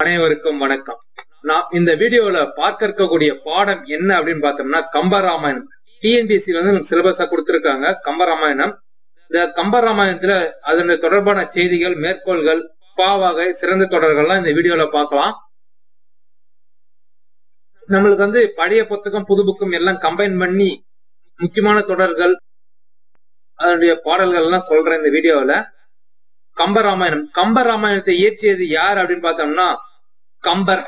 அனைவருக்கும் வணக்கம் நான் இந்த வீடியோல பார்க்க இருக்கக்கூடிய பாடம் என்ன அப்படின்னு பார்த்தோம்னா கம்பராமாயணம் டிஎன்பிசி வந்து நமக்கு சிலபஸா கொடுத்திருக்காங்க கம்பராமாயணம் இந்த கம்பராமாயணத்துல அதனுடைய தொடர்பான செய்திகள் மேற்கோள்கள் பாவகை சிறந்த தொடர்கள்லாம் இந்த வீடியோல பார்க்கலாம் நம்மளுக்கு வந்து பழைய புத்தகம் புது புக்கும் எல்லாம் கம்பைன் பண்ணி முக்கியமான தொடர்கள் அதனுடைய பாடல்கள் எல்லாம் சொல்றேன் இந்த வீடியோல கம்பராமாயணம் கம்பராமாயணத்தை இயற்றியது யார் அப்படின்னு பார்த்தோம்னா கம்பர்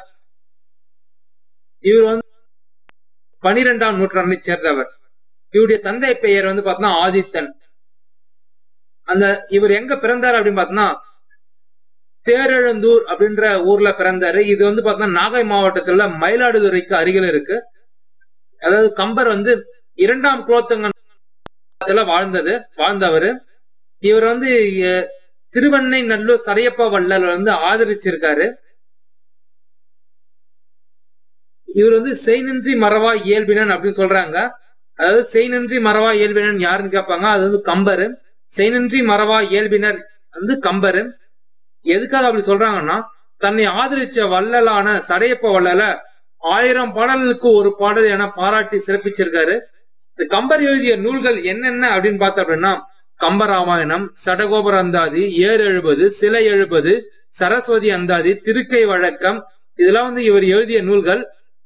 இவர் வந்து பனிரெண்டாம் நூற்றாண்டை சேர்ந்தவர் இவருடைய தந்தை பெயர் வந்து பார்த்தோம்னா ஆதித்தன் அந்த இவர் எங்க பிறந்தார் அப்படின்னு பார்த்தோம்னா தேரெழுந்தூர் அப்படின்ற ஊர்ல பிறந்தாரு இது வந்து பார்த்தோம்னா நாகை மாவட்டத்துல மயிலாடுதுறைக்கு அருகில் இருக்கு அதாவது கம்பர் வந்து இரண்டாம் குலோத்தங்க வாழ்ந்தது வாழ்ந்தவர் இவர் வந்து அஹ், திருவண்ணை நல்லூர் சரையப்பா வள்ளல் வந்து ஆதரிச்சிருக்காரு இவர் வந்து செய்நின்றி மறவா இயல்பினன் அப்படின்னு சொல்றாங்க அதாவது செய்நின்றி மறவா இயல்பினன் யாருன்னு கேட்பாங்க அது வந்து கம்பரு செய்நின்றி மறவா இயல்பினர் வந்து கம்பரு எதுக்காக அப்படி சொல்றாங்கன்னா தன்னை ஆதரிச்ச வள்ளலான சடையப்ப வள்ளல ஆயிரம் பாடல்களுக்கு ஒரு பாடல் என பாராட்டி சிறப்பிச்சிருக்காரு இந்த கம்பர் எழுதிய நூல்கள் என்னென்ன அப்படின்னு பார்த்தோம் அப்படின்னா கம்பராமாயணம் சடகோபர அந்தாதி ஏர் எழுபது சிலை எழுபது சரஸ்வதி அந்தாதி திருக்கை வழக்கம் இதெல்லாம் வந்து இவர் எழுதிய நூல்கள்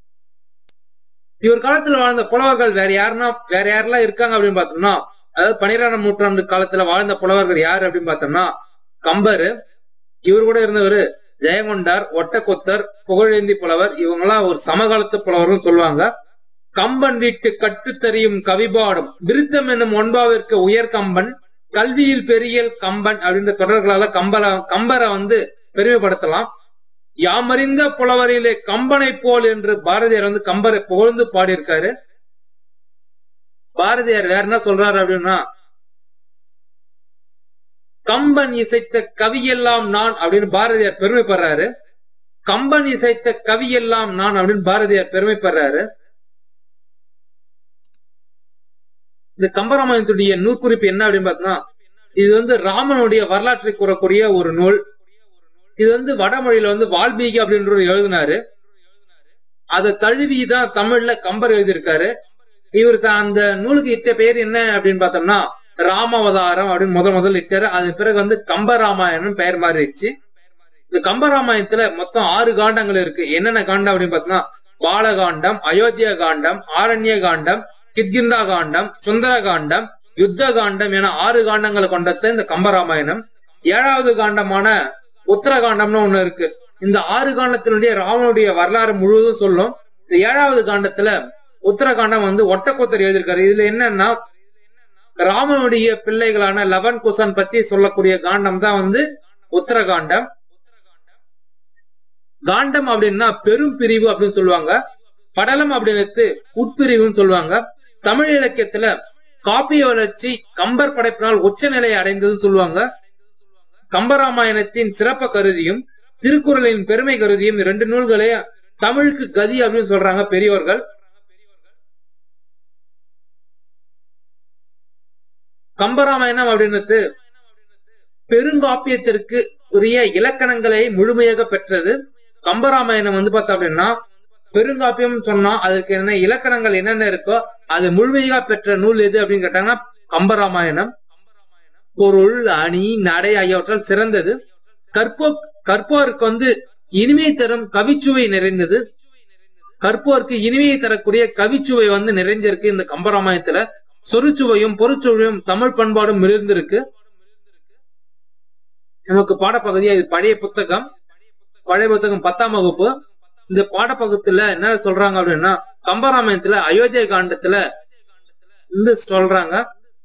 இவர் காலத்துல வாழ்ந்த புலவர்கள் வேற யாருன்னா வேற யாரெல்லாம் இருக்காங்க அப்படின்னு பார்த்தோம்னா அதாவது பன்னிரெண்டாம் நூற்றாண்டு காலத்துல வாழ்ந்த புலவர்கள் யாரு அப்படின்னு பார்த்தோம்னா கம்பரு இவர் கூட இருந்தவர் ஜெயங்கொண்டார் ஒட்டக்கொத்தர் புகழேந்தி புலவர் இவங்கெல்லாம் ஒரு சமகாலத்து புலவர்னு சொல்லுவாங்க கம்பன் வீட்டு கட்டுத்தறியும் கவிபாடும் விருத்தம் என்னும் ஒன்பாவிற்கு உயர் கம்பன் கல்வியில் பெரியல் கம்பன் அப்படின்ற தொடர்களால கம்பர கம்பரை வந்து பெருமைப்படுத்தலாம் யாமறிந்த புலவரிலே கம்பனை போல் என்று பாரதியார் வந்து கம்பரை புகழ்ந்து பாடியிருக்காரு பாரதியார் வேற என்ன சொல்றாரு அப்படின்னா கம்பன் இசைத்த கவியெல்லாம் நான் அப்படின்னு பாரதியார் பெருமைப்படுறாரு கம்பன் இசைத்த கவியெல்லாம் நான் அப்படின்னு பாரதியார் பெருமைப்படுறாரு இந்த கம்பராமாயணத்துடைய நூற்குறிப்பு என்ன அப்படின்னு பார்த்தோம்னா இது வந்து ராமனுடைய வரலாற்றை கூறக்கூடிய ஒரு நூல் இது வந்து வடமொழியில வந்து வால்மீகி அப்படின்றவர் எழுதினாரு அதை தழுவி தான் தமிழ்ல கம்பர் எழுதியிருக்காரு இவர் தான் அந்த நூலுக்கு இட்ட பெயர் என்ன அப்படின்னு பார்த்தோம்னா ராமாவதாரம் அப்படின்னு முதல் முதல் இட்டாரு அது பிறகு வந்து கம்பராமாயணம் பெயர் மாறிடுச்சு இந்த கம்பராமாயணத்துல மொத்தம் ஆறு காண்டங்கள் இருக்கு என்னென்ன காண்டம் அப்படின்னு பார்த்தோம்னா பாலகாண்டம் அயோத்தியா காண்டம் ஆரண்ய காண்டம் கித்கிந்தா காண்டம் சுந்தர காண்டம் யுத்த காண்டம் என ஆறு காண்டங்களை கொண்டது இந்த கம்பராமாயணம் ஏழாவது காண்டமான உத்தரகாண்டம்னு ஒண்ணு இருக்கு இந்த ஆறு காண்டத்தினுடைய ராவனுடைய வரலாறு முழுவதும் சொல்லும் இந்த ஏழாவது காண்டத்துல உத்தரகாண்டம் வந்து ஒட்டக்கோத்தர் எழுதியிருக்காரு இதுல என்னன்னா ராமனுடைய பிள்ளைகளான லவன் குசன் பத்தி சொல்லக்கூடிய காண்டம் தான் வந்து உத்தரகாண்டம் காண்டம் அப்படின்னா பெரும் பிரிவு அப்படின்னு சொல்லுவாங்க படலம் அப்படின்னு உட்பிரிவுன்னு சொல்லுவாங்க தமிழ் இலக்கியத்துல காப்பிய வளர்ச்சி கம்பர் படைப்பினால் உச்ச நிலையை அடைந்ததுன்னு சொல்லுவாங்க கம்பராமாயணத்தின் சிறப்ப கருதியும் திருக்குறளின் பெருமை கருதியும் இந்த ரெண்டு நூல்களே தமிழுக்கு கதி அப்படின்னு சொல்றாங்க பெரியவர்கள் கம்பராமாயணம் அப்படின்றது பெருங்காப்பியத்திற்கு உரிய இலக்கணங்களை முழுமையாக பெற்றது கம்பராமாயணம் வந்து பார்த்தோம் அப்படின்னா பெருங்காப்பியம் சொன்னா அதுக்கு என்ன இலக்கணங்கள் என்னென்ன இருக்கோ அது முழுமையாக பெற்ற நூல் எது அப்படின்னு கேட்டாங்கன்னா கம்பராமாயணம் பொருள் அணி நடை ஆகியவற்றால் சிறந்தது கற்போ கற்போருக்கு வந்து இனிமை தரும் கவிச்சுவை நிறைந்தது கற்போருக்கு இனிமையை தரக்கூடிய கவிச்சுவை வந்து நிறைஞ்சிருக்கு இந்த கம்பராமாயணத்துல சொருச்சுவையும் பொருச்சுவையும் தமிழ் பண்பாடும் மிளிர்ந்திருக்கு நமக்கு பாடப்பகுதியா இது பழைய புத்தகம் பழைய புத்தகம் பத்தாம் வகுப்பு இந்த பாடப்பகுத்துல என்ன சொல்றாங்க அப்படின்னா கம்பராமாயணத்துல அயோத்தியா காண்டத்துல இந்த சொல்றாங்க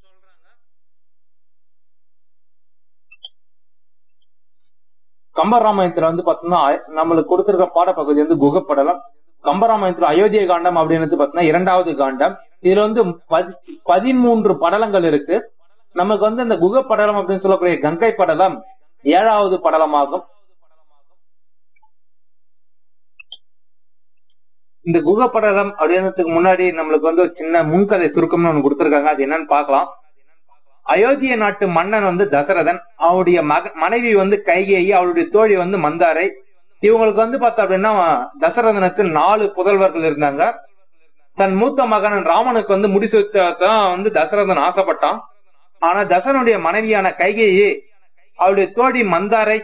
கம்பராமாயணத்துல வந்து பாத்தீங்கன்னா நம்மளுக்கு கொடுத்திருக்க பாடப்பகுதி வந்து குகப்படலம் கம்பராமாயணத்துல அயோத்திய காண்டம் அப்படின்னு பாத்தீங்கன்னா இரண்டாவது காண்டம் இதுல வந்து பதி- பதிமூன்று படலங்கள் இருக்கு நமக்கு வந்து இந்த குகப்படலம் அப்படின்னு சொல்லக்கூடிய கங்கை படலம் ஏழாவது படலமாகும் இந்த குகப்படலம் அப்படின்றதுக்கு முன்னாடி நம்மளுக்கு வந்து ஒரு சின்ன முன்கதை சுருக்கம்னு ஒண்ணு கொடுத்திருக்காங்க அது என்னன்னு பார்க்கலாம் அயோத்திய நாட்டு மன்னன் வந்து தசரதன் அவருடைய மக மனைவி வந்து கைகேயி அவளுடைய தோழி வந்து மந்தாரை இவங்களுக்கு வந்து பார்த்தா அப்படின்னா தசரதனுக்கு நாலு புதல்வர்கள் இருந்தாங்க தன் மூத்த மகன் ராமனுக்கு வந்து முடிசூத்தான் வந்து தசரதன் ஆசைப்பட்டான் ஆனா தசரனுடைய மனைவியான கைகேயி அவளுடைய தோழி மந்தாரை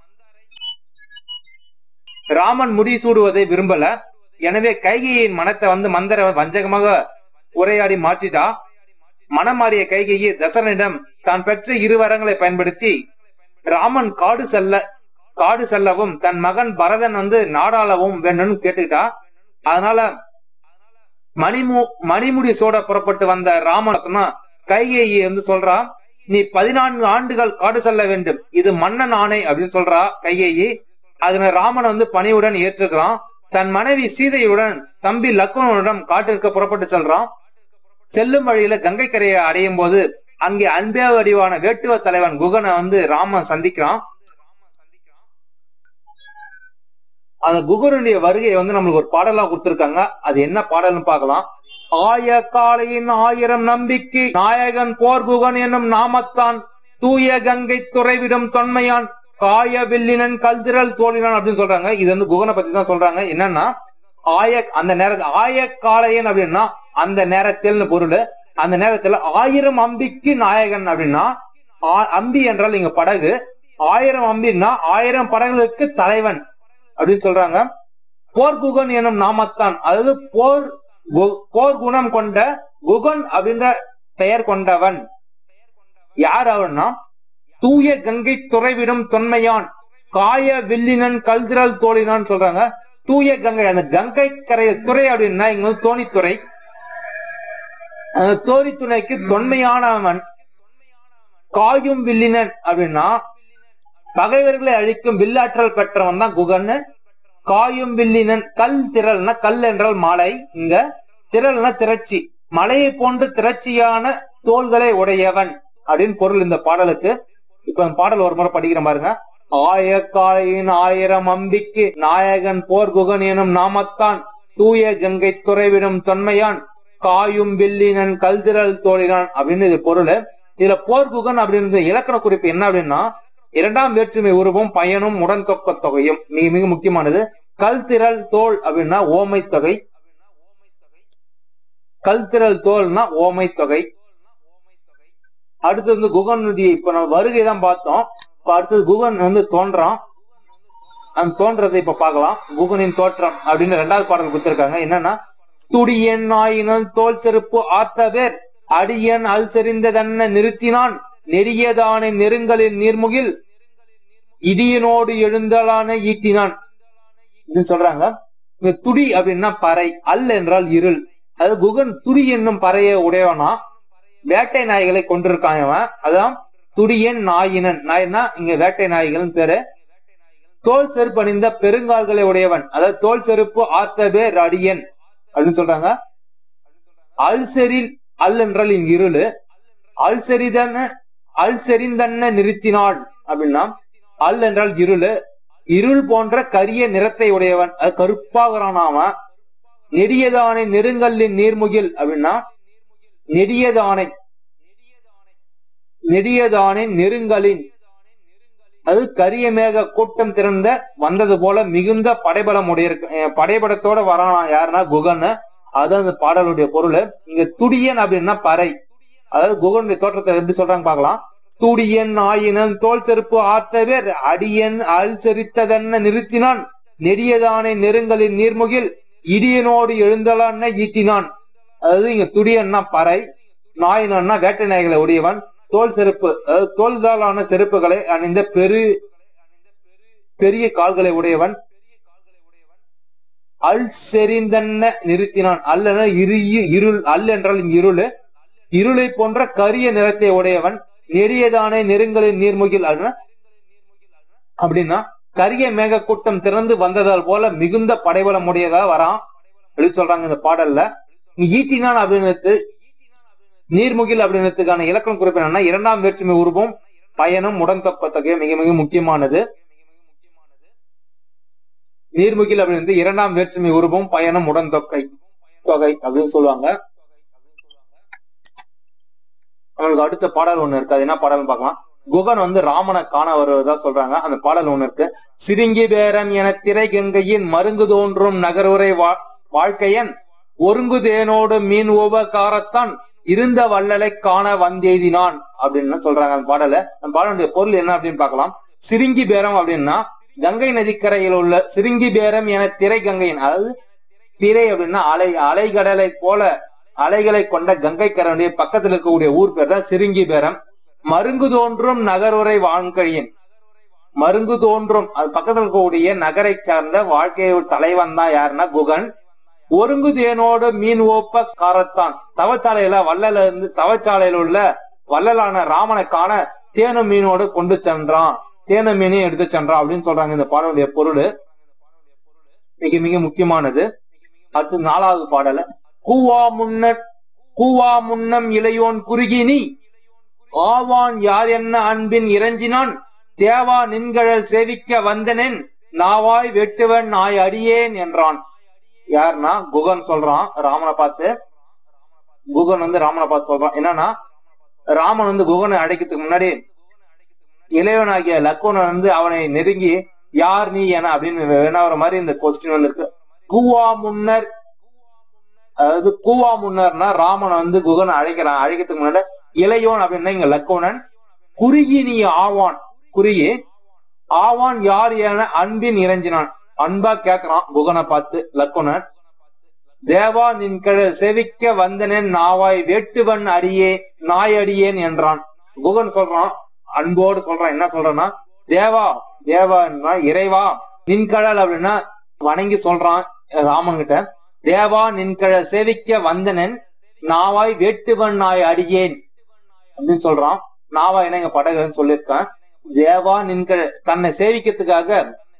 ராமன் முடிசூடுவதை விரும்பல எனவே கைகையின் மனத்தை வந்து மந்தர வஞ்சகமாக உரையாடி மாற்றிட்டா மனம் மாறிய கைகையை தசரனிடம் தான் பெற்ற இரு வரங்களை பயன்படுத்தி ராமன் காடு செல்ல காடு செல்லவும் தன் மகன் பரதன் வந்து நாடாளவும் வேண்டும்னு கேட்டுக்கிட்டா அதனால மணிமு மணிமுடி சோட புறப்பட்டு வந்த ராமன் கைகேயி வந்து சொல்றா நீ பதினான்கு ஆண்டுகள் காடு செல்ல வேண்டும் இது மன்னன் ஆணை அப்படின்னு சொல்றா கைகேயி அதனை ராமன் வந்து பணியுடன் ஏற்றுக்கிறான் தன் மனைவி சீதையுடன் தம்பி லக்ஷ்மணனுடன் காட்டிற்கு புறப்பட்டு செல்றான் செல்லும் வழியில கங்கை கரையை அடையும் போது அங்கே அன்பே வடிவான வேட்டுவ தலைவன் குகனை வந்து ராமன் சந்திக்கிறான் அந்த குகனுடைய வருகையை வந்து நம்மளுக்கு ஒரு பாடலா கொடுத்திருக்காங்க அது என்ன பாடல்னு பார்க்கலாம் ஆய காளையின் ஆயிரம் நம்பிக்கை நாயகன் போர் குகன் என்னும் நாமத்தான் தூய கங்கை துறைவிடும் தொன்மையான் காய வில்லினன் கல்திரல் தோழினான் அப்படின்னு சொல்றாங்க இது வந்து குகனை பத்தி தான் சொல்றாங்க என்னன்னா ஆய அந்த நேரத்தில் ஆய காளையன் அப்படின்னா அந்த நேரத்தில் பொருள் அந்த நேரத்துல ஆயிரம் அம்பிக்கு நாயகன் அப்படின்னா ஆ- அம்பி என்றால் இங்க படகு ஆயிரம் அம்பின்னா ஆயிரம் படகுகளுக்கு தலைவன் அப்படின்னு சொல்றாங்க போர்குகன் எனும் நாமத்தான் அதாவது போர் கு- போர் குணம் கொண்ட குகன் அப்படின்ற பெயர் கொண்டவன் யார் அவன்னா தூய கங்கை துறைவிடும் தொன்மையான் காய வில்லினன் கல்திரல் தோழினான் சொல்றாங்க தூய கங்கை அந்த கங்கை கரை துறை அப்படின்னா இங்க வந்து தோணித்துறை அந்த தோணித்துறைக்கு தொன்மையானவன் காயும் வில்லினன் அப்படின்னா பகைவர்களை அழிக்கும் வில்லாற்றல் பெற்றவன் தான் குகன் காயும் வில்லினன் கல் திரள்னா கல் என்றால் மலை இங்க திரள்னா திரட்சி மலையை போன்று திரட்சியான தோள்களை உடையவன் அப்படின்னு பொருள் இந்த பாடலுக்கு இப்ப இந்த பாடல் ஒரு முறை படிக்கிற பாருங்க ஆயக்காளையின் ஆயிரம் அம்பிக்கு நாயகன் போர் குகன் எனும் நாமத்தான் தூய கங்கை துறைவிடும் தொன்மையான் காயும் வில்லினன் கல்திரல் தோழினான் அப்படின்னு இது பொருள் இதுல போர் குகன் அப்படின்ற இலக்கண குறிப்பு என்ன அப்படின்னா இரண்டாம் வேற்றுமை உருவம் பயனும் உடன் தொக்க தொகையும் மிக மிக முக்கியமானது கல்திரல் தோல் அப்படின்னா ஓமை தொகை கல்திரல் தோல்னா ஓமை தொகை அடுத்து வந்து குகனுடைய இப்ப நம்ம வருகை தான் பார்த்தோம் இப்ப அடுத்தது குகன் வந்து தோன்றான் அந்த தோன்றதை இப்ப பார்க்கலாம் குகனின் தோற்றம் அப்படின்னு ரெண்டாவது பாடல் கொடுத்திருக்காங்க என்னன்னா துடியன் ஆயினல் தோல் செருப்பு ஆர்த்த பேர் அடியன் அல் செறிந்ததன்ன நிறுத்தினான் நெடியதான நெருங்கலின் நீர்முகில் இடியனோடு எழுந்தலான ஈட்டினான் அப்படின்னு சொல்றாங்க இங்க துடி அப்படின்னா பறை அல் என்றால் இருள் அதாவது குகன் துடி என்னும் பறையை உடையவனா வேட்டை நாய்களை கொண்டிருக்கான் இவன் அதான் துடியன் நாயினன் நாயினா இங்க வேட்டை நாய்கள் பேரு தோல் செருப்பு அணிந்த பெருங்கால்களை உடையவன் அதாவது தோல் செருப்பு ஆர்த்த பேர் அடியன் அப்படின்னு சொல்றாங்க அல்செரில் அல் என்றால் இன் இருளு அல்செரிதன அல்செறிந்தன்ன நிறுத்தினாள் அப்படின்னா அல் என்றால் இருளு இருள் போன்ற கரிய நிறத்தை உடையவன் அது கருப்பாகிறான் அவன் நெடியதானை நெடுங்கல்லின் நீர்முகில் அப்படின்னா நெடியதானை நெடியதானை நெருங்கலின் அது கரிய மேக கூட்டம் திறந்த வந்தது போல மிகுந்த படைபலம் உடைய படைபடத்தோட வரானா யாருன்னா குகன் அதுதான் அந்த பாடலுடைய பொருள் இங்க துடியன் அப்படின்னா பறை அதாவது குகனுடைய தோற்றத்தை எப்படி சொல்றாங்க பார்க்கலாம் துடியன் ஆயினன் தோல் செருப்பு ஆர்த்தவர் அடியன் அல் செரித்ததென்ன நிறுத்தினான் நெடியதானை நெருங்கலின் நீர்முகில் இடியனோடு எழுந்தலான ஈட்டினான் அதாவது இங்க துடியன்னா பறை நாயினன்னா வேட்டை நாய்களை உடையவன் தோல் செருப்பு அதாவது தோல்தாலான செருப்புகளை அணிந்த பெரு பெரிய கால்களை உடையவன் அல் செறிந்தன்ன நிறுத்தினான் அல்லன இரு இருள் அல் என்றால் இங்கு இருள் இருளை போன்ற கரிய நிறத்தை உடையவன் நெடியதான நெருங்கலின் நீர்முகில் அப்படின்னா அப்படின்னா கரிய மேக கூட்டம் திறந்து வந்ததால் போல மிகுந்த படைபலம் உடையதா வரான் அப்படின்னு சொல்றாங்க இந்த பாடல்ல இங்க ஈட்டினான் அப்படின்னு நீர்முகில் அப்படின்றதுக்கான இலக்கண குறிப்பு என்னன்னா இரண்டாம் வேற்றுமை உருவம் பயனும் உடன்தொக்க தொகை மிக மிக முக்கியமானது நீர்முகில் அப்படின்றது இரண்டாம் வேற்றுமை உருவம் பயணம் உடன் தொகை தொகை அப்படின்னு சொல்லுவாங்க நம்மளுக்கு அடுத்த பாடல் ஒண்ணு இருக்கு அது என்ன பாடல்னு பார்க்கலாம் குகன் வந்து ராமனை காண வருவதா சொல்றாங்க அந்த பாடல் ஒண்ணு இருக்கு சிரிங்கி பேரம் என திரை கங்கையின் மருங்கு தோன்றும் நகருரை வா- வாழ்க்கையன் ஒருங்குதேனோடு மீன் உபகாரத்தான் இருந்த வள்ளலை காண வந்தெய்தினான் அப்படின்னு சொல்றாங்க அந்த பாடல அந்த பாடலுடைய பொருள் என்ன அப்படின்னு பார்க்கலாம் சிரிங்கி பேரம் அப்படின்னா கங்கை நதிக்கரையில் உள்ள சிரிங்கி பேரம் என திரை கங்கையின் அதாவது திரை அப்படின்னா அலை அலைகடலை போல அலைகளை கொண்ட கங்கை கரையுடைய பக்கத்தில் இருக்கக்கூடிய ஊர் பேர் தான் சிரிங்கி பேரம் மருங்கு தோன்றும் நகருரை வாழ்க்கையின் மருங்கு தோன்றும் அது பக்கத்தில் இருக்கக்கூடிய நகரை சார்ந்த வாழ்க்கையோட தலைவன் தான் யாருன்னா குகன் ஒருங்கு தேனோடு மீன் ஓப்ப காரத்தான் தவச்சாலையில வள்ளல இருந்து தவச்சாலையில உள்ள வள்ளலான ராமனை காண தேனு மீனோடு கொண்டு சென்றான் தேன மீனையும் எடுத்து சென்றான் அப்படின்னு சொல்றாங்க இந்த பாடலுடைய பொருள் மிக மிக முக்கியமானது அடுத்து நாலாவது பாடல கூவா முன்னர் கூவா முன்னம் இளையோன் குறுகினி ஆவான் யார் என்ன அன்பின் இறைஞ்சினான் தேவா நின்கழல் சேவிக்க வந்தனேன் நாவாய் வெட்டுவன் நாய் அடியேன் என்றான் யாருன்னா குகன் சொல்றான் ராமனை பார்த்து குகன் வந்து ராமனை பார்த்து சொல்றான் என்னன்னா ராமன் வந்து குகனை அடைக்கிறதுக்கு முன்னாடி இளையவனாகிய லக்குவன் வந்து அவனை நெருங்கி யார் நீ என அப்படின்னு வினவர மாதிரி இந்த கொஸ்டின் வந்திருக்கு கூவா முன்னர் அதாவது கூவா முன்னர்னா ராமனை வந்து குகனை அழைக்கிறான் அழைக்கிறதுக்கு முன்னாடி இளையோன் அப்படின்னா இங்க லக்குவனன் குறுகி நீ ஆவான் குறுகி ஆவான் யார் என அன்பின் இறைஞ்சினான் அன்பா கேக்குறான் குகனை பார்த்து லக்குனன் தேவா நின் கழ செவிக்க வந்தனேன் நாவாய் வேட்டுவன் அடியே நாய் அடியேன் என்றான் குகன் சொல்றான் அன்போடு சொல்றான் என்ன சொல்றான்னா தேவா தேவா இறைவா நின்கழல் அப்படின்னா வணங்கி சொல்றான் ராமன் கிட்ட தேவா நின்கழ சேவிக்க வந்தனன் நாவாய் வேட்டுவன் நாய் அடியேன் அப்படின்னு சொல்றான் நாவாய்னா இங்க படகுன்னு சொல்லியிருக்கான் தேவா நின்கழ தன்னை சேவிக்கிறதுக்காக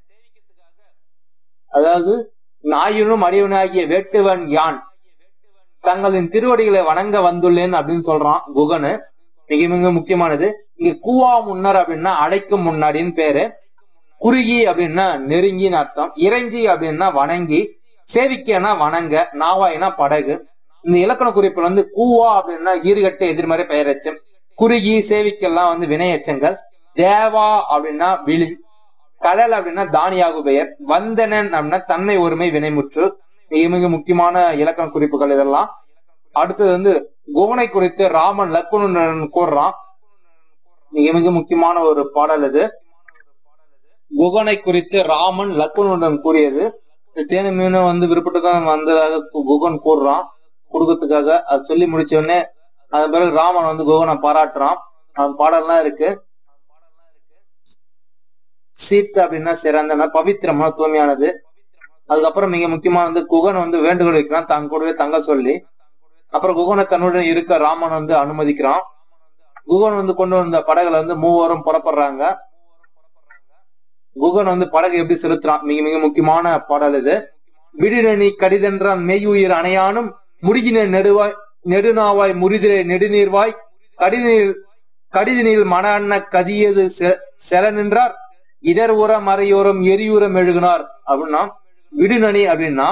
அதாவது நாயினும் அடியவனாகிய வேட்டுவன் யான் தங்களின் திருவடிகளை வணங்க வந்துள்ளேன் அப்படின்னு சொல்றான் குகனு மிக மிக முக்கியமானது இங்க கூவா முன்னர் அப்படின்னா அடைக்கும் முன்னாடின்னு பேரு குறுகி அப்படின்னா நெருங்கின்னு அர்த்தம் இறைஞ்சி அப்படின்னா வணங்கி சேவிக்கனா வணங்க நாவாயினா படகு இந்த இலக்கண குறிப்புல வந்து கூவா அப்படின்னா ஈறுகட்ட எதிர்மறை பெயரச்சம் குறுகி சேவிக்கெல்லாம் வந்து வினையச்சங்கள் தேவா அப்படின்னா விழி கடல் அப்படின்னா தானியாகு பெயர் வந்தனன் அப்படின்னா தன்மை ஒருமை வினைமுற்று மிக மிக முக்கியமான இலக்கண குறிப்புகள் இதெல்லாம் அடுத்தது வந்து குவனை குறித்து ராமன் லக்குனுடன் கூறுறான் மிக மிக முக்கியமான ஒரு பாடல் இது குகனை குறித்து ராமன் லக்குனுடன் கூறியது தேனி மீன் வந்து விருப்பத்துக்காக வந்ததாக குகன் கூறுறான் கொடுக்கறதுக்காக அது சொல்லி முடிச்ச உடனே அதன் பிறகு ராமன் வந்து குகனை பாராட்டுறான் அவன் பாடல்லாம் இருக்கு சீர்த்த அப்படின்னா சிறந்தனா பவித்திரமான தூய்மையானது அதுக்கப்புறம் மிக முக்கியமானது குகன் வந்து வேண்டுகோள் வைக்கிறான் தன் கூடவே தங்க சொல்லி அப்புறம் குகனை தன்னுடன் இருக்க ராமன் வந்து அனுமதிக்கிறான் குகன் வந்து கொண்டு வந்த படகுல வந்து மூவரும் புறப்படுறாங்க குகன் வந்து படகு எப்படி செலுத்துறான் மிக மிக முக்கியமான பாடல் இது விடுநனி கடிதென்றான் மெய்யுயிர் அணையானும் முடுகின நெடுவாய் நெடுநாவாய் முறிதிரை நெடுநீர்வாய் கடிதினில் கடிதினில் மன அண்ண கதியது செ- செல நின்றார் இடர் உர மறையோரம் எரியுரம் எழுகினார் அப்படின்னா விடுநனி அப்படின்னா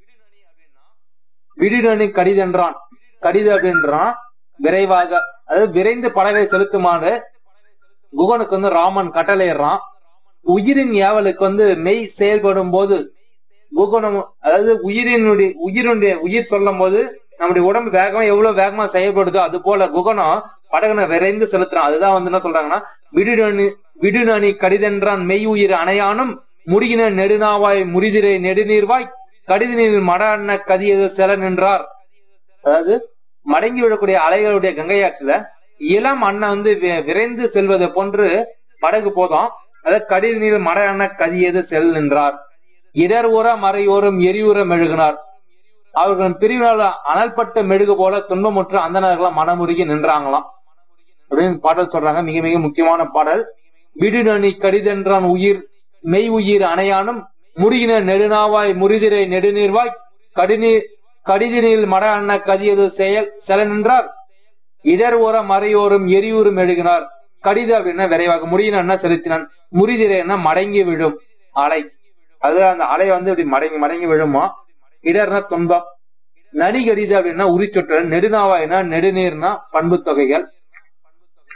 விடுநனி கடிதென்றான் கடிது அப்படின்றான் விரைவாக அதாவது விரைந்து படகை செலுத்துமாறு குகனுக்கு வந்து ராமன் கட்டளையிடுறான் உயிரின் ஏவலுக்கு வந்து மெய் செயல்படும் போது குகனம் அதாவது உயிரினுடைய உயிருடைய உயிர் சொல்லும் போது நம்முடைய உடம்பு வேகமா எவ்வளவு வேகமா செயல்படுதோ அது போல குகனம் படகனை விரைந்து செலுத்துறான் அதுதான் வந்து என்ன சொல்றாங்கன்னா விடுநனி விடுநனி கடிதென்றான் மெய் உயிர் அணையானும் முடிகின நெடுநாவாய் முறிதிரை நெடுநீர்வாய் கடிதினில் மட அண்ண கதியது செல நின்றார் அதாவது மடங்கி விடக்கூடிய அலைகளுடைய கங்கையாற்றுல இளம் அண்ணன் வந்து வி- விரைந்து செல்வதை போன்று படகு போதும் அதாவது கடிதினில் மட அண்ண கதியது செல் நின்றார் இடர் உர மறையோரம் எரியுற மெழுகினார் அவர்கள் பிரிவினால் அனல்பட்ட மெழுகு போல துன்பமுற்று அந்தனர்களாம் மனமுருகி நின்றாங்களாம் அப்படின்னு பாடல் சொல்றாங்க மிக மிக முக்கியமான பாடல் விடுநனி கடிதென்றான் உயிர் மெய் உயிர் அணையானும் முடிகின நெடுநாவாய் முறிதிரை நெடுநீர்வாய் கடிநீர் கடிதினில் மட அண்ண கதியது செயல் செல நின்றார் இடர் ஓர மறையோரும் எரியூரும் எழுகினார் கடிது அப்படின்னா விரைவாக முடியினா செலுத்தினான் முறிதிரைன்னா மடங்கி விழும் அலை அது அந்த அலை வந்து இப்படி மடங்கி மடங்கி விழுமா இடர்னா துன்பம் நடி கடிது அப்படின்னா உரிச்சொற்றல் நெடுநாவாய்னா நெடுநீர்னா பண்பு தொகைகள்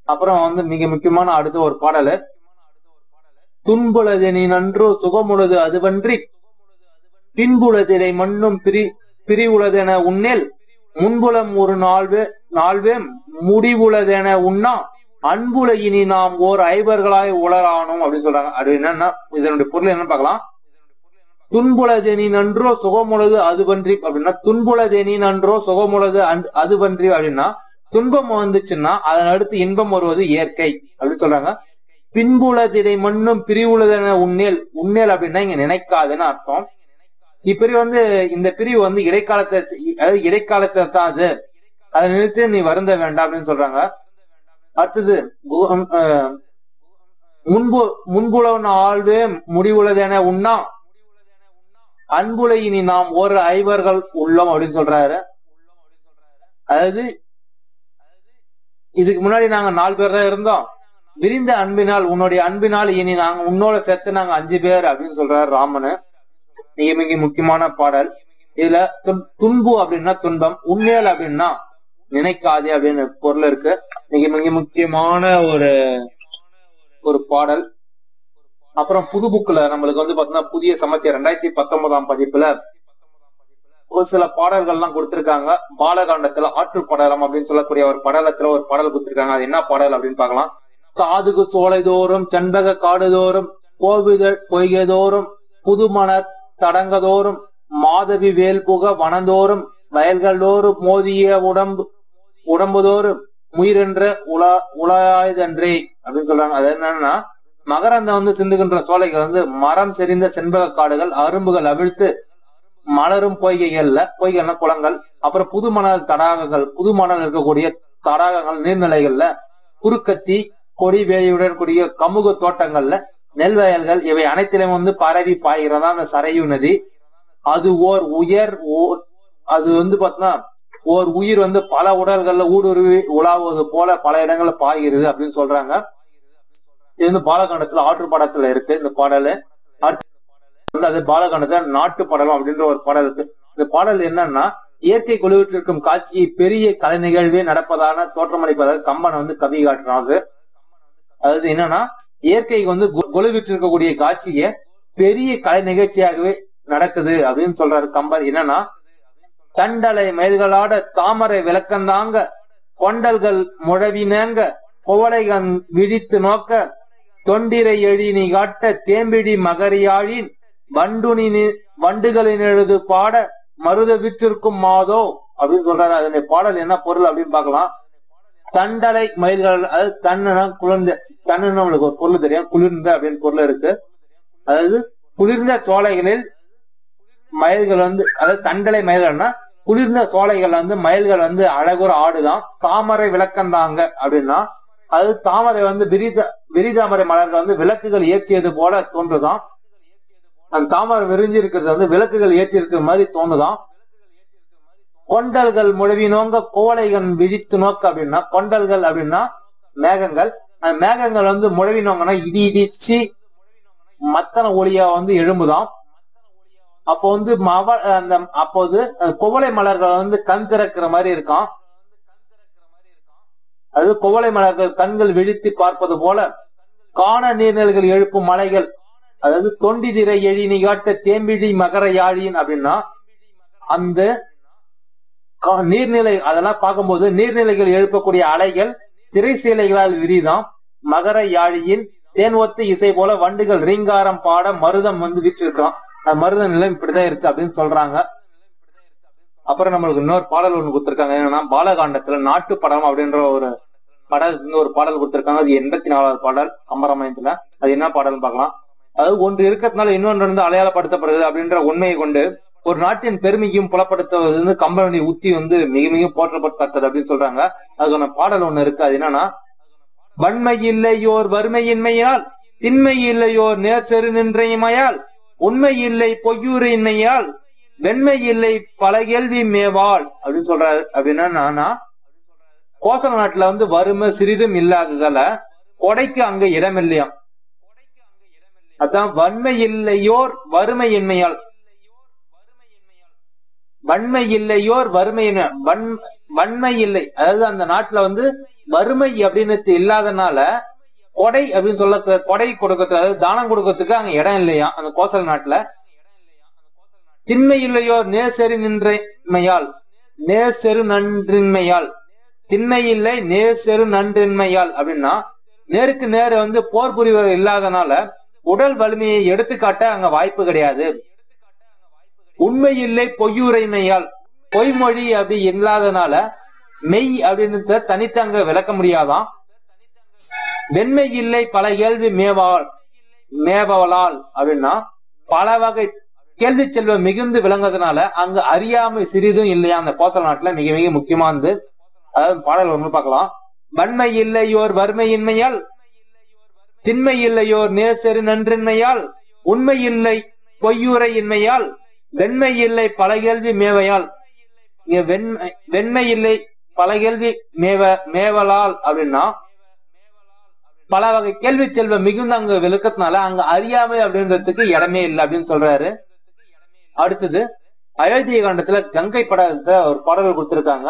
அப்புறம் வந்து மிக முக்கியமான அடுத்த ஒரு பாடல் துன்புலது நீ நன்றோ சுகமுளது அதுவன்றி பின்புலதிடை மண்ணும் பிரி பிரிவுளதென உன்னேல் முன்புலம் ஒரு நாள்வே நாள்வே முடிவுளதென உண்ணா அன்புல இனி நாம் ஓர் ஐவர்களாய் உளரானோம் அப்படின்னு சொல்றாங்க அது என்னன்னா இதனுடைய பொருள் என்ன பார்க்கலாம் துன்புலதெனி நன்றோ சுகமுளது அதுவன்றி அப்படின்னா துன்புலதெனி நன்றோ சுகமுளது அன்- அதுவன்றி அப்படின்னா துன்பம் வந்துச்சுன்னா அதன் அடுத்து இன்பம் வருவது இயற்கை அப்படின்னு சொல்றாங்க பின்புலதிடை மண்ணும் பிரிவுளதென உன்னேல் உன்னேல் அப்படின்னா இங்க நினைக்காதுன்னு அர்த்தம் இப்பிரிவு வந்து இந்த பிரிவு வந்து இடைக்காலத்தை அதாவது இடைக்காலத்தை தான் அது அதை நினைத்து நீ வருந்த வேண்டாம் அப்படின்னு சொல்றாங்க அடுத்தது கு- அஹ், முன்பு முன்புலவன் ஆழ்வே முடிவுள்ளதென உண்ணா அன்புல இனி நாம் ஒரு ஐவர்கள் உள்ளோம் அப்படின்னு சொல்றாரு அதாவது இதுக்கு முன்னாடி நாங்க நாலு பேர் தான் இருந்தோம் விரிந்த அன்பினால் உன்னுடைய அன்பினால் இனி நாங்க உன்னோட சேர்த்து நாங்க அஞ்சு பேர் அப்படின்னு சொல்றாரு ராமனு மிக மிக முக்கியமான பாடல் இதுல துன்- துன்பு அப்படின்னா துன்பம் உண்மையல் அப்படின்னா நினைக்காதே அப்படின்னு பொருள் இருக்கு மிக மிக முக்கியமான ஒரு ஒரு பாடல் அப்புறம் புது புக்ல நம்மளுக்கு வந்து பாத்தீங்கன்னா புதிய சமச்சீர் ரெண்டாயிரத்தி பத்தொன்பதாம் பதிப்புல ஒரு சில பாடல்கள்லாம் கொடுத்திருக்காங்க பாலகாண்டத்துல ஆற்று படலம் அப்படின்னு சொல்லக்கூடிய ஒரு படலத்துல ஒரு பாடல் கொடுத்திருக்காங்க அது என்ன பாடல் அப்படின்னு பார்க்கலாம் காதுகு சோலை தோறும் செண்பக காடு தோறும் கோவிதழ் பொய்கதோறும் புதுமணர் தடங்கதோறும் மாதவி வேல் புக வனந்தோறும் வயல்களோறும் மோதிய உடம்பு உடம்புதோறும் முயிரென்ற உல உலாயுதன்றே அப்படின்னு சொல்றாங்க அது என்னன்னா மகரந்தம் வந்து சிந்துகின்ற சோலைகள் வந்து மரம் செறிந்த செண்பக காடுகள் அரும்புகள் அவிழ்த்து மலரும் பொய்கைகள்ல பொய்கள்னா குளங்கள் அப்புறம் புது மணல் தடாகங்கள் புது மணல் இருக்கக்கூடிய தடாகங்கள் நீர்நிலைகள்ல குறுக்கத்தி கொடி வேலியுடன் கூடிய கமுக தோட்டங்கள்ல நெல் வயல்கள் இவை அனைத்திலும் வந்து பரவி பாய்கிறதா அந்த சரையு நதி அது ஓர் உயர் ஓர் அது வந்து பாத்தீங்கன்னா ஓர் உயிர் வந்து பல உடல்கள்ல ஊடுருவி உலாவுவது போல பல இடங்கள்ல பாய்கிறது அப்படின்னு சொல்றாங்க இது வந்து பாலகாண்டத்துல ஆற்று படத்துல இருக்கு இந்த பாடலு அடுத்து வந்து அது பாலகாண்டத்துல நாட்டு படலம் அப்படின்ற ஒரு பாடல் இருக்கு இந்த பாடல் என்னன்னா இயற்கை கொலுவிட்டிருக்கும் காட்சியை பெரிய கலை நிகழ்வே நடப்பதான தோற்றமளிப்பதாக கம்பன் வந்து கவி காட்டுறாங்க அதாவது என்னன்னா இயற்கைக்கு வந்து கொ- கொலுவிட்டிருக்கக்கூடிய காட்சியை பெரிய கலை நிகழ்ச்சியாகவே நடக்குது அப்படின்னு சொல்றாரு கம்பன் என்னன்னா தண்டலை மயில்களாட தாமரை விளக்கந்தாங்க கொண்டல்கள் முழவினங்க குவளைகன் விழித்து நோக்க தொண்டிரை எழி நீ காட்ட தேம்பிடி மகரியாழின் வண்டுனி நி- வண்டுகளின் எழுது பாட மருத விற்றிருக்கும் மாதோ அப்படின்னு சொல்றாரு அதனுடைய பாடல் என்ன பொருள் அப்படின்னு பார்க்கலாம் தண்டலை மயில்கள் அதாவது தன்னுனா குளிர்ந்த தன்னு நம்மளுக்கு ஒரு பொருள் தெரியும் குளிர்ந்த அப்படின்னு பொருள் இருக்கு அதாவது குளிர்ந்த சோலைகளில் மயில்கள் வந்து அதாவது தண்டலை மயில்கள்னா குளிர்ந்த சோலைகள் வந்து மயில்கள் வந்து அழகுற ஆடுதான் தாமரை விளக்கந்தாங்க அப்படின்னா அது தாமரை வந்து விரித விரிதாமரை மலர்கள் வந்து விளக்குகள் ஏற்றியது போல தோன்றுதான் அந்த தாமரை விரிஞ்சு இருக்கிறது வந்து விளக்குகள் ஏற்றி இருக்கிற மாதிரி தோணுதான் கொண்டல்கள் முழவினோங்க கோலைகள் விழித்து நோக்க அப்படின்னா கொண்டல்கள் அப்படின்னா மேகங்கள் அந்த மேகங்கள் வந்து முழவினோங்கன்னா இடி இடிச்சு மத்தன ஒளியா வந்து எழும்புதான் அப்போ வந்து மவ அந்த அப்போது அந்த குவளை மலர்கள் வந்து கண் திறக்கிற மாதிரி இருக்கும் அது குவளை மலர்கள் கண்கள் விழித்து பார்ப்பது போல காண நீர்நிலைகள் எழுப்பும் மலைகள் அதாவது தொண்டி திரை எழி நிகாட்ட தேம்பிடி மகர யாழின் அப்படின்னா அந்த கா- நீர்நிலை அதெல்லாம் பார்க்கும்போது நீர்நிலைகள் எழுப்பக்கூடிய அலைகள் திரை சீலைகளால் விரிதாம் மகர யாழியின் தேன் ஒத்த இசை போல வண்டுகள் ரீங்காரம் பாட மருதம் வந்து வீற்றிருக்கான் அந்த மருத நிலம் இப்படிதான் இருக்கு அப்படின்னு சொல்றாங்க அப்புறம் நம்மளுக்கு இன்னொரு பாடல் ஒண்ணு கொடுத்திருக்காங்க என்னன்னா பாலகாண்டத்துல நாட்டு படம் அப்படின்ற ஒரு பாடல் இன்னொரு பாடல் கொடுத்திருக்காங்க அது எண்பத்தி நாலாவது பாடல் கம்பராமாயணத்துல அது என்ன பாடல்னு பார்க்கலாம் அதாவது ஒன்று இருக்கிறதுனால இன்னொன்று வந்து அடையாளப்படுத்தப்படுது அப்படின்ற உண்மையை கொண்டு ஒரு நாட்டின் பெருமையும் புலப்படுத்துவது வந்து கம்பனுடைய உத்தி வந்து மிக மிக போற்றப்பட்டது அப்படின்னு சொல்றாங்க அதுக்கான பாடல் ஒண்ணு இருக்கு அது என்னன்னா வன்மை இல்லையோர் வறுமையின்மையால் திண்மை இல்லையோர் நேர் செரு நின்றையமையால் உண்மை இல்லை பொய்யூரின்மையால் வெண்மை இல்லை பல கேள்வி மேவாள் அப்படின்னு சொல்றாரு அப்படின்னா நானா கோசல நாட்டுல வந்து வறுமை சிறிதும் இல்லாததால கொடைக்கு அங்க இடம் இல்லையாம் அதான் வன்மை இல்லையோர் வறுமையின்மையால் வன்மை இல்லையோர் வறுமை வன் வன்மை இல்லை அதாவது அந்த நாட்டுல வந்து வறுமை அப்படின்னு இல்லாதனால கொடை அப்படின்னு சொல்ல கொடை கொடுக்கறதுக்கு அதாவது தானம் கொடுக்கறதுக்கு அங்க இடம் இல்லையா அந்த கோசல் நாட்டுல திண்மை இல்லையோ நேசெரு நின்றைமையால் நேசெரு நன்றின்மையால் திண்மை இல்லை நேசெரு நன்றின்மையால் அப்படின்னா நேருக்கு நேரு வந்து போர் புரிவர் இல்லாதனால உடல் வலிமையை எடுத்துக்காட்ட அங்க வாய்ப்பு கிடையாது உண்மை இல்லை பொய்யுரைமையால் பொய்மொழி அப்படி இல்லாதனால மெய் அப்படின்னு தனித்து அங்க விளக்க முடியாதான் வெண்மை இல்லை பல கேள்வி மேவால் மேபவலால் அப்படின்னா பல வகை கேள்வி செல்வம் மிகுந்து விளங்குறதுனால அங்க அறியாமை சிறிதும் இல்லையா அந்த கோசல் நாட்டுல மிக மிக முக்கியமானது அதாவது பாடல் ஒன்று பார்க்கலாம் வன்மை இல்லையோர் வறுமையின்மையால் திண்மை இல்லையோர் நேசரு நன்றின்மையால் உண்மை இல்லை பொய்யுரையின்மையால் வெண்மை இல்லை பல கேள்வி மேவையால் இங்க வெண்மை வெண்மை இல்லை பல கேள்வி மேவ மேவலால் அப்படின்னா பல வகை கேள்வி செல்வம் மிகுந்த அங்க விளக்கத்தினால அங்க அறியாமை அப்படின்றதுக்கு இடமே இல்லை அப்படின்னு சொல்றாரு அடுத்தது அயோத்திய காண்டத்துல கங்கை படத்தை ஒரு பாடல் கொடுத்திருக்காங்க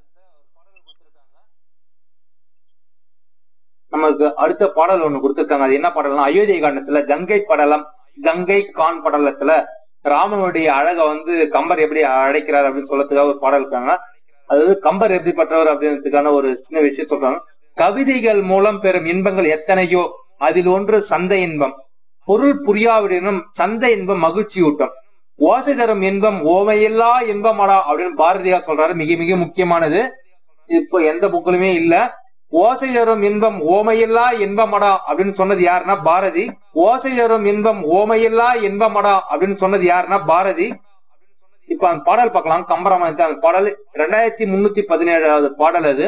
நமக்கு அடுத்த பாடல் ஒண்ணு கொடுத்திருக்காங்க அது என்ன பாடல்னா அயோத்திய காண்டத்துல கங்கை படலம் கங்கை கான் படலத்துல ராமனுடைய அழக வந்து கம்பர் எப்படி அழைக்கிறார் அப்படின்னு சொல்லறதுக்காக ஒரு பாடல் இருக்காங்க அதாவது கம்பர் எப்படிப்பட்டவர் அப்படின்றதுக்கான ஒரு சின்ன விஷயம் சொல்றாங்க கவிதைகள் மூலம் பெறும் இன்பங்கள் எத்தனையோ அதில் ஒன்று சந்தை இன்பம் பொருள் புரியாவிடனும் சந்தை இன்பம் மகிழ்ச்சியூட்டும் ஓசை தரும் இன்பம் ஓமையில்லா இன்பமடா அப்படின்னு பாரதியார் சொல்றாரு மிக மிக முக்கியமானது இப்போ எந்த புக்கிலுமே இல்ல ஓசை தரும் இன்பம் ஓமையில்லா இன்பமடா அப்படின்னு சொன்னது யாருன்னா பாரதி ஓசை தரும் இன்பம் ஓமையில்லா இன்பமடா அப்படின்னு சொன்னது யாருன்னா பாரதி இப்ப அந்த பாடல் பார்க்கலாம் கம்பராமாயணத்தை அந்த பாடல் ரெண்டாயிரத்தி முன்னூத்தி பதினேழாவது பாடல் அது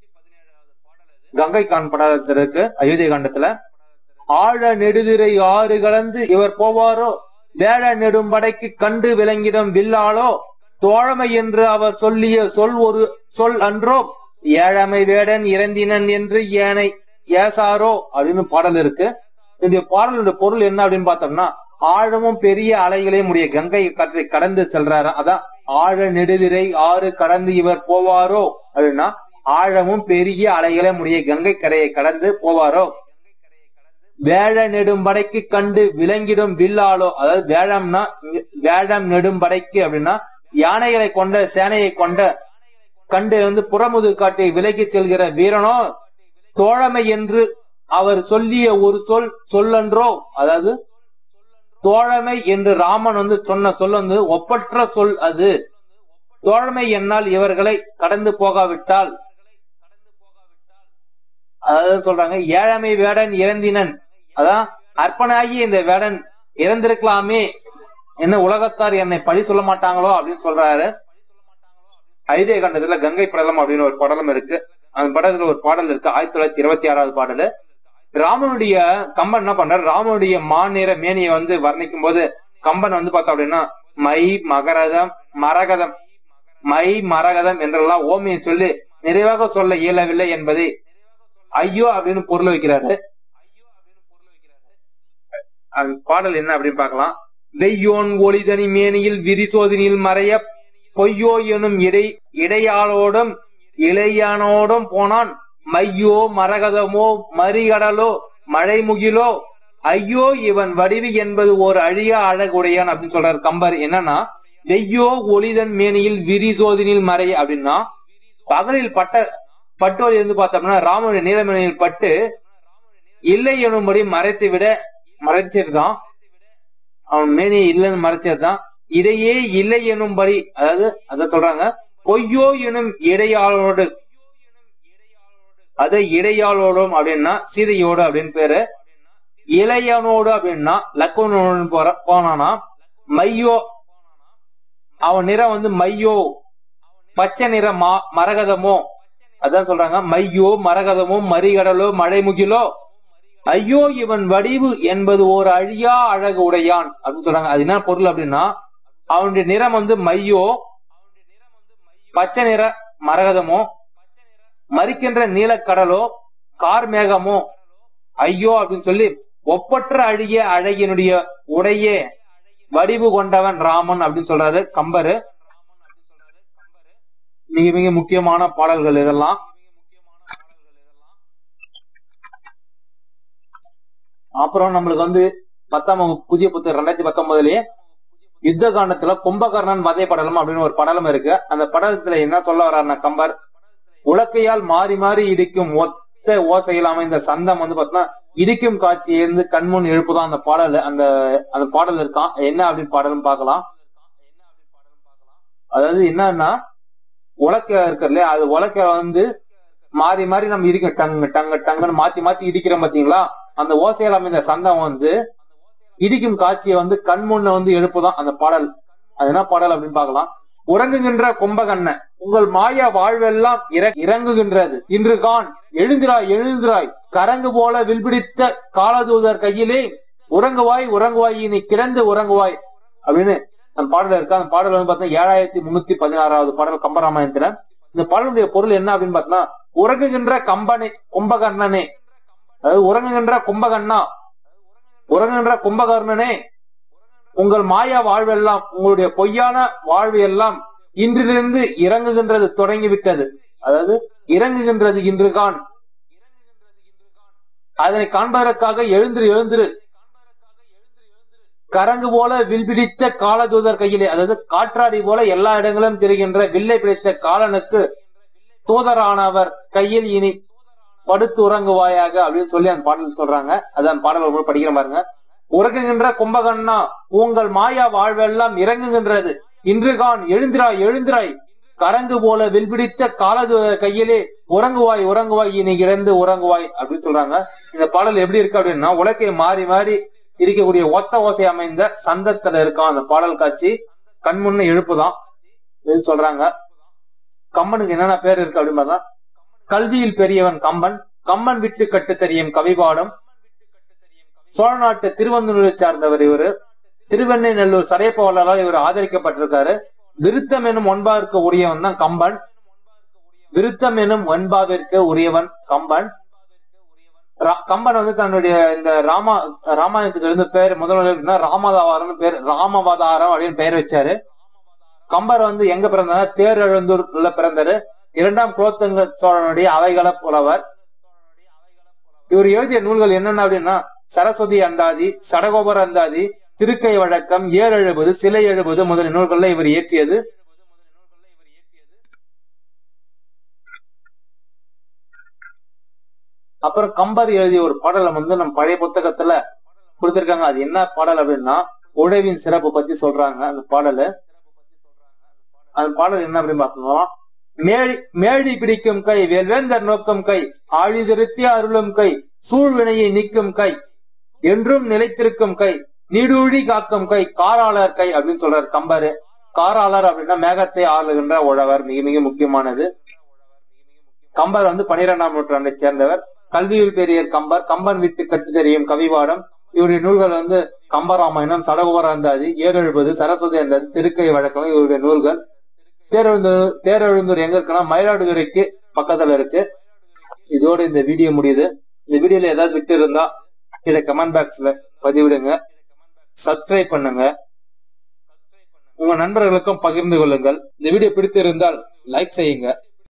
கங்கை கான் படத்தில் இருக்கு அயோத்திய காண்டத்துல ஆழ நெடுதிரை ஆறு கலந்து இவர் போவாரோ வேழ நெடும்படைக்கு கண்டு விளங்கிடம் வில்லாளோ தோழமை என்று அவர் சொல்லிய சொல் ஒரு சொல் அன்றோ ஏழமை வேடன் இறந்தினன் என்று ஏனை ஏசாரோ அப்படின்னு பாடல் இருக்கு இந்த பாடலுடைய பொருள் என்ன அப்படின்னு பார்த்தோம்னா ஆழமும் பெரிய அலைகளையும் உடைய கங்கை கற்றை கடந்து செல்றாரு அதான் ஆழ நெடுதிரை ஆறு கடந்து இவர் போவாரோ அப்படின்னா ஆழமும் பெரிய அலைகளை உடைய கங்கை கரையை கடந்து போவாரோ வேழ நெடும்படைக்கு கண்டு விளங்கிடும் வில்லாளோ அதாவது வேழம்னா வேழம் நெடும்படைக்கு அப்படின்னா யானைகளை கொண்ட சேனையை கொண்ட கண்டு வந்து புறமுது காட்டி விலகி செல்கிற வீரனோ தோழமை என்று அவர் சொல்லிய ஒரு சொல் சொல்லன்றோ அதாவது தோழமை என்று ராமன் வந்து சொன்ன சொல் வந்து ஒப்பற்ற சொல் அது தோழமை என்னால் இவர்களை கடந்து போகாவிட்டால் அதாவது சொல்றாங்க ஏழமை வேடன் இறந்தினன் அதான் அர்ப்பனாகி இந்த வேடன் இறந்திருக்கலாமே என்ன உலகத்தார் என்னை பழி சொல்ல மாட்டாங்களோ அப்படின்னு சொல்றாரு ஐதே கண்டத்துல கங்கை படலம் அப்படின்னு ஒரு படலம் இருக்கு அந்த படத்துல ஒரு பாடல் இருக்கு ஆயிரத்தி தொள்ளாயிரத்தி இருபத்தி ஆறாவது பாடலு ராமனுடைய கம்பன் என்ன பண்றாரு ராமனுடைய மாநிற மேனியை வந்து வர்ணிக்கும் போது கம்பன் வந்து பார்த்தோம் அப்படின்னா மை மகரதம் மரகதம் மை மரகதம் என்றெல்லாம் ஓமியை சொல்லி நிறைவாக சொல்ல இயலவில்லை என்பதை ஐயோ அப்படின்னு பொருள் வைக்கிறாரு அந்த பாடல் என்ன அப்படின்னு பார்க்கலாம் வெய்யோன் ஒளிதனி மேனியில் விரிசோதனியில் மறைய பொய்யோ எனும் இடை இடையாளோடும் இளையானோடும் போனான் மையோ மரகதமோ மறிகடலோ மழைமுகிலோ ஐயோ இவன் வடிவு என்பது ஒரு அழியா அழகுடையான் அப்படின்னு சொல்றாரு கம்பர் என்னன்னா வெய்யோ ஒளிதன் மேனியில் விரிசோதனில் மறை அப்படின்னா பகலில் பட்ட பட்டோல் இருந்து பார்த்தோம்னா ராமனுடைய நீலமணியில் பட்டு இல்லை எனும்படி மறைத்து விட மறைச்சிருக்கான் அவன் மேனி இல்லைன்னு மறைச்சதுதான் இடையே இல்லை எனும்படி அதாவது அத சொல்றாங்க பொய்யோ எனும் இடையாளோடு அது இடையாளோடும் அப்படின்னா சீதையோடு அப்படின்னு பேரு இளையனோடு அப்படின்னா லக்குவனோடு போற போனானா மையோ அவன் நிறம் வந்து மையோ பச்சை நிற மா மரகதமோ அதான் சொல்றாங்க மையோ மரகதமோ மறிகடலோ மழைமுகிலோ ஐயோ இவன் வடிவு என்பது ஒரு அழியா அழகு உடையான் அப்படின்னு சொல்றாங்க அது என்ன பொருள் அப்படின்னா அவனுடைய நிறம் வந்து மையோ பச்சை நிற மரகதமோ மறிக்கின்ற நீலக்கடலோ கார் மேகமோ ஐயோ அப்படின்னு சொல்லி ஒப்பற்ற அழிய அழகினுடைய உடைய வடிவு கொண்டவன் ராமன் அப்படின்னு சொல்றாரு கம்பரு மிக மிக முக்கியமான பாடல்கள் இதெல்லாம் அப்புறம் நம்மளுக்கு வந்து பத்தாம் வகுப்பு புதிய புத்தகம் ரெண்டாயிரத்தி பத்தொன்பதுலயே யுத்த காண்டத்துல கும்பகர்ணன் வதை படலம் அப்படின்னு ஒரு படலம் இருக்கு அந்த படலத்துல என்ன சொல்ல வர்றாருன்னா கம்பர் உலக்கையால் மாறி மாறி இடிக்கும் ஒத்த ஓசையில் அமைந்த சந்தம் வந்து பாத்தீங்கன்னா இடிக்கும் காட்சியை இருந்து கண்முன் எழுப்புதான் அந்த பாடல் அந்த அந்த பாடல் இருக்கான் என்ன அப்படின்னு பாடலும் பார்க்கலாம் அதாவது என்னன்னா உலக்க இருக்கு இல்லையா அது உலக்க வந்து மாறி மாறி நம்ம இடிக்கும் டங்கு டங்கு டங்குன்னு மாத்தி மாத்தி இடிக்கிறோம் பாத்தீங்களா அந்த ஓசையில் அமைந்த சந்தம் வந்து இடிக்கும் காட்சியை வந்து கண்முன்ன வந்து எழுப்புதான் அந்த பாடல் அது என்ன பாடல் அப்படின்னு பார்க்கலாம் உறங்குகின்ற கும்பகண்ண உங்கள் மாயா வாழ்வெல்லாம் இற- இறங்குகின்றது இன்று கான் எழுந்திராய் எழுந்திராய் கரங்கு போல வில்பிடித்த காலதூதர் கையிலே உறங்குவாய் உறங்குவாய் இனி கிடந்து உறங்குவாய் அப்படின்னு அந்த பாடல் இருக்கு அந்த பாடல் வந்து பார்த்தா ஏழாயிரத்தி முன்னூத்தி பதினாறாவது பாடல் கம்பராமாயணத்துல இந்த பாடலுடைய பொருள் என்ன அப்படின்னு பார்த்தா உறங்குகின்ற கம்பனே கும்பகர்ணனே அதாவது உறங்குகின்ற கும்பகர்ணா உறங்குகின்ற கும்பகர்ணனே உங்கள் மாயா வாழ்வெல்லாம் உங்களுடைய பொய்யான வாழ்வு எல்லாம் இன்றிலிருந்து இறங்குகின்றது தொடங்கிவிட்டது அதாவது இறங்குகின்றது இன்றுகான் அதனை காண்பதற்காக எழுந்திரு எழுந்திரு கரங்கு போல வில் பிடித்த காலதூதர் கையிலே அதாவது காற்றாடி போல எல்லா இடங்களிலும் திரிகின்ற வில்லை பிடித்த காலனுக்கு தூதரானவர் கையில் இனி படுத்து உறங்குவாயாக அப்படின்னு சொல்லி அந்த பாடல் சொல்றாங்க அதான் பாடல் ஒரு முறை படிக்கிற பாருங்க உறங்குகின்ற கும்பகண்ணா உங்கள் மாயா வாழ்வெல்லாம் இறங்குகின்றது இன்றுகான் எழுந்திராய் எழுந்திராய் கரங்கு போல வில் பிடித்த காலது கையிலே உறங்குவாய் உறங்குவாய் இனி இறந்து உறங்குவாய் அப்படின்னு சொல்றாங்க இந்த பாடல் எப்படி இருக்கு அப்படின்னா உலக்கை மாறி மாறி இருக்கக்கூடிய ஒத்த ஓசை அமைந்த சந்தத்துல இருக்கான் அந்த பாடல் காட்சி கண்முன்ன எழுப்புதான் இது சொல்றாங்க கம்பனுக்கு என்னென்ன பேர் இருக்கு அப்படின்னு பார்த்தா கல்வியில் பெரியவன் கம்பன் கம்பன் விட்டு கட்டு தெரியும் கவிபாடம் சோழ நாட்டு திருவந்தூரை சார்ந்தவர் இவரு திருவெண்ணை நல்லூர் சடையப்பவர்களால் இவர் ஆதரிக்கப்பட்டிருக்காரு விருத்தம் எனும் ஒன்பாவிற்கு உரியவன் தான் கம்பன் விருத்தம் எனும் ஒன்பாவிற்கு உரியவன் கம்பன் ரா- கம்பன் வந்து தன்னுடைய இந்த ராமா ராமாயணத்துக்கு இருந்த பேர் முதல்ல ராமதாவாரம் பேர் ராமவதாரம் அப்படின்னு பெயர் வச்சாரு கம்பர் வந்து எங்க பிறந்தார் தேரெழுந்தூர்ல பிறந்தாரு இரண்டாம் குலோத்துங்க சோழனுடைய அவைகள புலவர் இவர் எழுதிய நூல்கள் என்னென்ன அப்படின்னா சரஸ்வதி அந்தாதி சடகோபர் அந்தாதி திருக்கை வழக்கம் ஏர் எழுபது சிலை எழுபது முதலிய நூல்கள்ல இவர் இயற்றியது அப்புறம் கம்பர் எழுதிய ஒரு பாடலை வந்து நம்ம பழைய புத்தகத்துல கொடுத்திருக்காங்க அது என்ன பாடல் அப்படின்னா உழவின் சிறப்பு பத்தி சொல்றாங்க அந்த பாடலு அந்த பாடல் என்ன அப்படின்னு பார்த்தோம்னா மேடி மேடி பிடிக்கும் கை வேல்வேந்தர் நோக்கம் கை ஆழிதிருத்தி அருளும் கை சூழ்வினையை நீக்கும் கை என்றும் நிலைத்திருக்கும் கை நீடூழி காக்கும் கை காராளர் கை அப்படின்னு சொல்றாரு கம்பரு காராளர் அப்படின்னா மேகத்தை ஆளுகின்ற உழவர் மிக மிக முக்கியமானது கம்பர் வந்து பனிரெண்டாம் நூற்றாண்டை சேர்ந்தவர் கல்வியில் பெரியர் கம்பர் கம்பன் விட்டு கட்டு தெரியும் கவிபாடம் இவருடைய நூல்கள் வந்து கம்பராமாயணம் சடகோபர் அந்தாதி ஏறெழுபது சரஸ்வதி அந்தாதி திருக்கை வழக்கம் இவருடைய நூல்கள் தேரெழுந்தூர் தேரெழுந்தூர் எங்க இருக்குன்னா மயிலாடுதுறைக்கு பக்கத்துல இருக்கு இதோட இந்த வீடியோ முடியுது இந்த வீடியோல ஏதாவது விட்டு இருந்தா கீழே கமெண்ட் பாக்ஸ்ல பதிவிடுங்க சப்ஸ்கிரைப் பண்ணுங்க உங்க நண்பர்களுக்கும் பகிர்ந்து கொள்ளுங்கள் இந்த வீடியோ பிடித்திருந்தால் லைக் செய்யுங்க